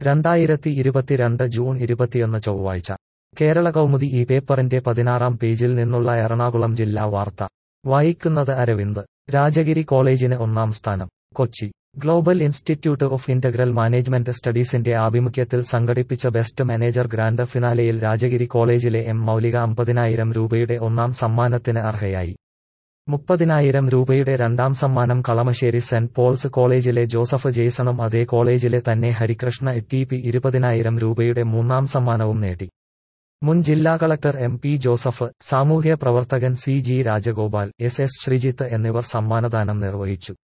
രണ്ടായിരത്തി ഇരുപത്തിരണ്ട് ജൂൺ ഇരുപത്തിയൊന്ന് ചൊവ്വാഴ്ച കേരള കൗമുദി ഈ പേപ്പറിന്റെ പതിനാറാം പേജിൽ നിന്നുള്ള എറണാകുളം ജില്ലാ വാർത്ത വായിക്കുന്നത് അരവിന്ദ് രാജഗിരി കോളേജിന് ഒന്നാം സ്ഥാനം Kochi global institute of integral management സ്റ്റഡീസിന്റെ ആഭിമുഖ്യത്തിൽ സംഘടിപ്പിച്ച ബെസ്റ്റ് മാനേജർ ഗ്രാൻഡ് ഫിനാലെയിൽ രാജഗിരി കോളേജിലെ എം മൗലിക അമ്പതിനായിരം രൂപയുടെ ഒന്നാം സമ്മാനത്തിന് അർഹയായി മുപ്പതിനായിരം രൂപയുടെ രണ്ടാം സമ്മാനം കളമശ്ശേരി സെന്റ് പോൾസ് കോളേജിലെ ജോസഫ് ജെയ്സണും അതേ കോളേജിലെ തന്നെ ഹരികൃഷ്ണ ടി പി ഇരുപതിനായിരം രൂപയുടെ മൂന്നാം സമ്മാനവും നേടി മുൻ ജില്ലാ കളക്ടർ എം പി ജോസഫ് സാമൂഹ്യ പ്രവർത്തകൻ C G Rajagopal S S Sreejith എന്നിവർ സമ്മാനദാനം നിർവഹിച്ചു